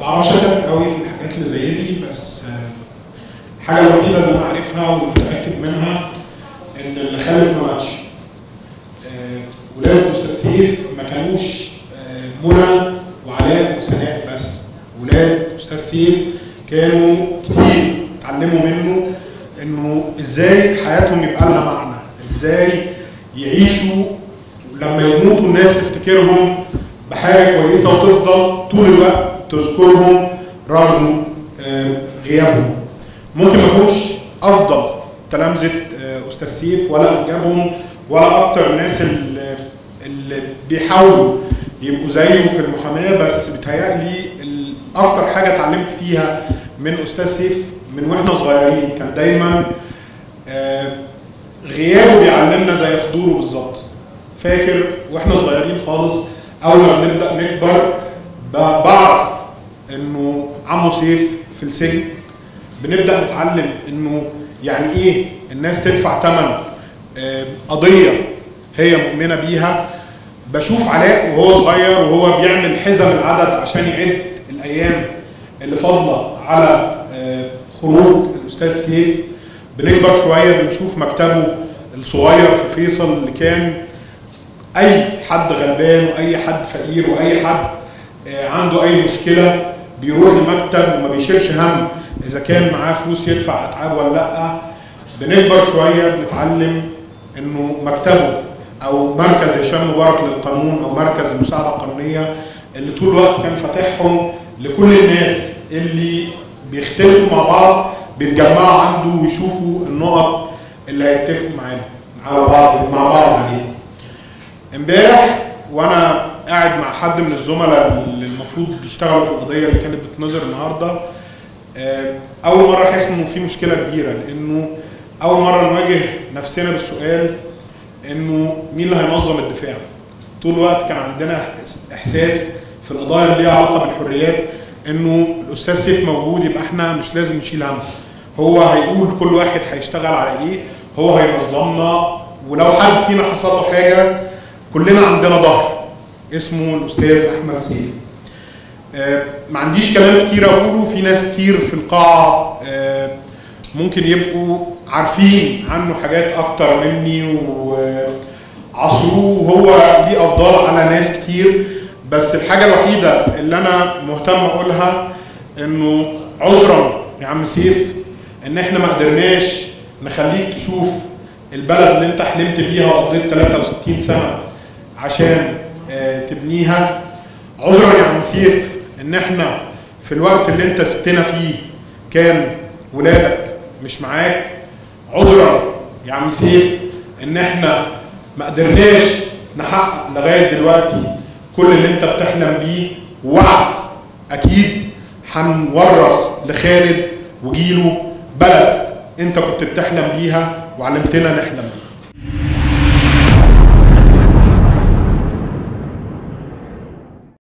بعرفش اتكلم قوي في الحاجات اللي زي دي بس آه، الحاجه الوحيده اللي انا عارفها ومتاكد منها ان اللي خالف ما ماتش آه، ولاد استاذ سيف ما كانوش آه، منى وعلاء وسناء بس ولاد استاذ سيف كانوا كتير اتعلموا منه انه ازاي حياتهم يبقى لها معنى ازاي يعيشوا لما يموتوا الناس تفتكرهم بحاجه كويسه وتفضل طول الوقت تذكرهم رغم آه، غيابهم ممكن ما اكونش افضل تلامذه آه، استاذ سيف ولا انجبهم ولا اكتر الناس اللي, اللي بيحاولوا يبقوا زيه في المحاماه بس بيتهيألي ال- اكتر حاجه اتعلمت فيها من استاذ سيف من واحنا صغيرين كان دايما آه، غيابه بيعلمنا زي حضوره بالظبط فاكر واحنا صغيرين خالص اول ما بنبدا نكبر ب- بعرف انه عمو سيف في السجن بنبدا نتعلم انه يعني ايه الناس تدفع ثمن قضيه هي مؤمنه بيها بشوف علاء وهو صغير وهو بيعمل حزم العدد عشان يعد الايام اللي فاضله على آه، خروج الاستاذ سيف بنكبر شويه بنشوف مكتبه الصغير في فيصل اللي كان اي حد غلبان واي حد فقير واي حد آه، عنده اي مشكله بيروح المكتب وما بيشيلش هم اذا كان معاه فلوس يدفع اتعاب ولا لا بنكبر شويه بنتعلم انه مكتبه او مركز هشام مبارك للقانون او مركز المساعده القانونيه اللي طول الوقت كان فاتحهم لكل الناس اللي بيختلفوا مع بعض بيتجمعوا عنده ويشوفوا النقط اللي هيتفقوا معانا على بعض مع بعض عليها. امبارح وانا قاعد مع حد من الزملاء اللي المفروض بيشتغلوا في القضيه اللي كانت بتنظر النهارده آه، اول مره احس انه في مشكله كبيره لانه اول مره نواجه نفسنا بالسؤال انه مين اللي هينظم الدفاع طول الوقت كان عندنا إحس- احساس في القضايا اللي ليها علاقه بالحريات انه الاستاذ سيف موجود يبقى احنا مش لازم نشيل هم هو هيقول كل واحد هيشتغل على ايه هو هينظمنا ولو حد فينا حصل له حاجه كلنا عندنا ظهر اسمه الاستاذ احمد سيف آه، ما عنديش كلام كتير اقوله في ناس كتير في القاعه آه، ممكن يبقوا عارفين عنه حاجات اكتر مني وعصروه وهو ليه افضال على ناس كتير بس الحاجه الوحيده اللي انا مهتم اقولها انه عذرا يا عم سيف ان احنا ما قدرناش نخليك تشوف البلد اللي انت حلمت بيها وقضيت 63 سنه عشان آه، تبنيها عذرا يا عم سيف ان احنا في الوقت اللي انت سبتنا فيه كان ولادك مش معاك عذرا يا عم سيف ان احنا ما قدرناش نحقق لغايه دلوقتي كل اللي انت بتحلم بيه ووعد اكيد هنورث لخالد وجيله بلد انت كنت بتحلم بيها وعلمتنا نحلم بيها